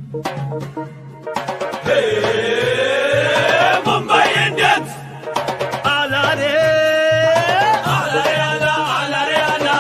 Mumbai Indians. Alare, alare, ala, alare, ala.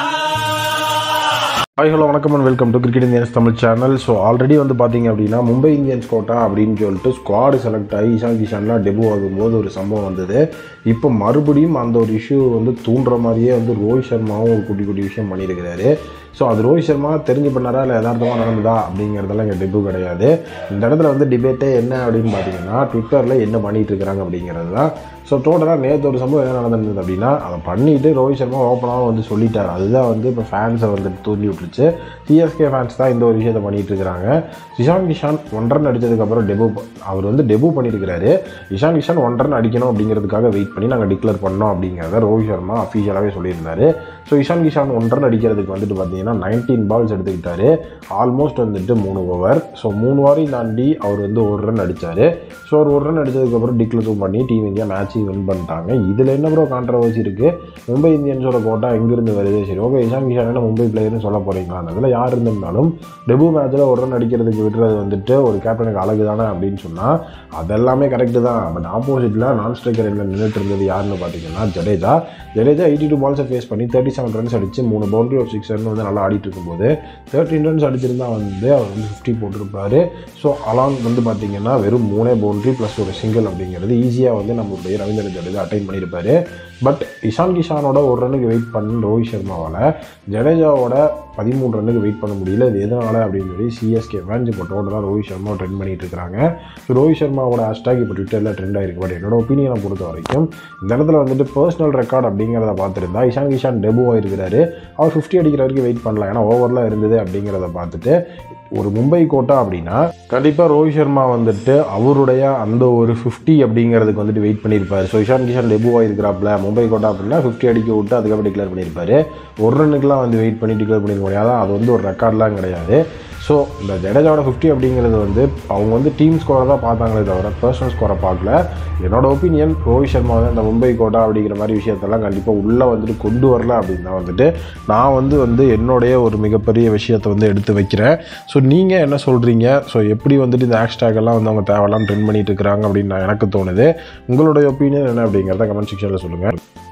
Hi hello வணக்கம் and welcome to cricket Indians Tamil channel so already வந்து பார்த்தீங்க அப்படின்னா Mumbai Indians quota அப்படின்னு சொல்லிட்டு squad select ஆகி இஷான் கிஷான்லாம் டெபு ஆகும்போது ஒரு சம்பவம் வந்தது இப்போ மறுபடியும் அந்த ஒரு இஷ்யூ வந்து தூண்டுற மாதிரியே வந்து ரோஹித் சர்மாவும் ஒரு குட்டி குட்டி விஷயம் பண்ணியிருக்கிறாரு ஸோ அது ரோஹித் சர்மா தெரிஞ்சு பண்ணாரா இல்லை யதார்த்தமாக நடந்ததா அப்படிங்கிறதெல்லாம் இங்கே டெபு கிடையாது இந்த இடத்துல வந்து டிபேட்டே என்ன அப்படின்னு பார்த்தீங்கன்னா ட்விட்டரில் என்ன பண்ணிட்டு இருக்கிறாங்க அப்படிங்கிறது தான் ஸோ டோட்டலாக நேற்று ஒரு சம்பவம் என்ன நடந்திருந்தது அப்படின்னா அதை பண்ணிட்டு ரோஹித் சர்மா ஓப்பனாக வந்து சொல்லிட்டார் அதுதான் வந்து இப்போ ஃபேன்ஸை வந்து தூண்டி விட்டுருச்சு சிஎஸ்கே ஃபேன்ஸ் தான் இந்த ஒரு விஷயத்தை பண்ணிட்டு இருக்கிறாங்க இஷான் கிஷான் ஒன் ரன் அடித்ததுக்கப்புறம் டெபு அவர் வந்து டெபு பண்ணியிருக்கிறாரு இஷான் கிஷான் ஒன் ரன் அடிக்கணும் அப்படிங்கிறதுக்காக வெயிட் பண்ணி நாங்கள் டிக்ளேர் பண்ணோம் அப்படிங்கிறத ரோஹித் சர்மா அஃபீஷியலாகவே சொல்லியிருந்தாரு so Ishan Kishan one run அடிக்கிறதுக்கு வந்துட்டு பார்த்தீங்கன்னா நைன்டீன் பால்ஸ் எடுத்துக்கிட்டாரு ஆல்மோஸ்ட் வந்துட்டு மூணு ஓவர் ஸோ மூணு வாரையும் தாண்டி அவர் வந்து ஒரு ரன் அடித்தார் ஸோ ஒரு ஒரு ரன் அடித்ததுக்கப்புறம் டிக்ளேர் பண்ணி டீம் இந்தியா மேட்சையும் வின் பண்ணிட்டாங்க இதில் என்ன ப்ரோ கான்ட்ரவர்சி இருக்குது மும்பை இந்தியன்ஸோட கோட்டா எங்கேருந்து வருது சரி ஓகே இஷான் கிஷான் என்ன மும்பை பிளேயர்னு சொல்ல போகிறீங்களா அதில் யார் இருந்திருந்தாலும் டெபு மேட்ச்சில் ஒரு ரன் அடிக்கிறதுக்கு விடுறது வந்துட்டு ஒரு கேப்டனுக்கு அழகு தானே அப்படின்னு சொன்னால் அதெல்லாமே கரெக்டு தான் பட் ஆப்போசிட்டில் நான் ஸ்ட்ரைக்கர் என்ன நின்றுட்டு இருந்தது யாருன்னு பார்த்தீங்கன்னா ஜடேஜா ஜடேஜா எயிட்டி டூ பால்ஸை ஃபேஸ் பண்ணி தேர்ட்டி செவன் ரன்ஸ் அடித்து மூணு பவுண்டரி ஒரு சிக்ஸ் ரன் வந்து நல்லா ஆடிட்டு இருக்கும்போது தேர்ட்டின் ரன்ஸ் அடிச்சிருந்தா வந்து அவர் வந்து ஃபிஃப்டி போட்டிருப்பாரு ஸோ அலாங் வந்து பார்த்தீங்கன்னா வெறும் மூணே பவுண்டரி ப்ளஸ் ஒரு சிங்கிள் அப்படிங்கிறது ஈஸியாக வந்து நம்மளுடைய ரவீந்திர ஜடேஜா அட்டைன் பண்ணியிருப்பாரு பட் இஷான் கிஷானோட ஒரு ரன்னுக்கு வெயிட் பண்ண ரோஹித் சர்மாவால் ஜடேஜாவோட பதிமூணு ரன்னுக்கு வெயிட் பண்ண முடியல இது எதனால் அப்படின்னு சொல்லி சிஎஸ்கே ஃபேன்ஸ் இப்போ டோட்டலாக ரோஹித் சர்மா ட்ரெண்ட் பண்ணிட்டு இருக்காங்க ஸோ ரோஹித் சர்மாவோட ஹேஷ்டாக் இப்போ ட்விட்டரில் ட்ரெண்ட் ஆயிருக்கு பட் என்னோட ஒப்பீனியனை பொறுத்த வரைக்கும் இந்த இடத்துல வந்துட்டு பர்சனல் ரெக்கார்ட் அப்படிங்கிறத பார்த்துருந்தா இஷான் கிஷான் டெபு ஆயிருக்கிறாரு அவர் ஃபிஃப்டி அடிக்கிற வரைக்கும் வெயிட் பண்ணலாம் ஏன்னா ஓவர்லாம் இருந்தது அப்படிங்கிறத பார்த்துட்டு ஒரு மும்பை கோட்டா அப்படின்னா கண்டிப்பாக ரோஹித் சர்மா வந்துட்டு அவருடைய அந்த ஒரு ஃபிஃப்டி அப்படிங்கிறதுக்கு வந்துட்டு வெயிட் பண்ணியிருப்பார் ஸோ இஷான் கிஷான் டெபு ஆயிருக்கிறாப்ல மும்பை கோட்டா அப்படின்னா ஃபிஃப்டி அடிக்க விட்டு அதுக்கப்புறம் டிக்ளேர் பண்ணியிருப்பாரு ஒரு ரன்னுக்குலாம் வந்து வெயிட் பண்ணி டிக்ளேர் பண்ணியிருக்க முடியாது அது வந்து ஒரு ரெக்கார்ட்லாம் கிடையாது ஸோ இந்த ஜடேஜாவோட ஃபிஃப்டி அப்படிங்கிறது வந்து அவங்க வந்து டீம் ஸ்கோரை தான் பார்த்தாங்களே தவிர பர்சனல் ஸ்கோரை பார்க்கல என்னோட ஒப்பீனியன் ரோஹித் சர்மா வந்து இந்த மும்பை கோட்டா அப்படிங்கிற மாதிரி விஷயத்தெல்லாம் கண்டிப்பாக உள்ளே வந்துட்டு கொண்டு வரல அப்படின்னு தான் வந்துட்டு நான் வந்து வந்து என்னுடைய ஒரு மிகப்பெரிய விஷயத்தை வந்து எடுத்து வைக்கிறேன் ஸோ நீங்கள் என்ன சொல்கிறீங்க ஸோ எப்படி வந்துட்டு இந்த ஹேஷ்டேக் எல்லாம் வந்து அவங்க தேவையில்லாம ட்ரெண்ட் பண்ணிட்டு இருக்கிறாங்க அப்படின்னு நான் எனக்கு தோணுது உங்களுடைய ஒப்பீனியன் என்ன அப்படிங்கிறத கமெண்ட் செக்ஷனில் சொல்லுங்கள்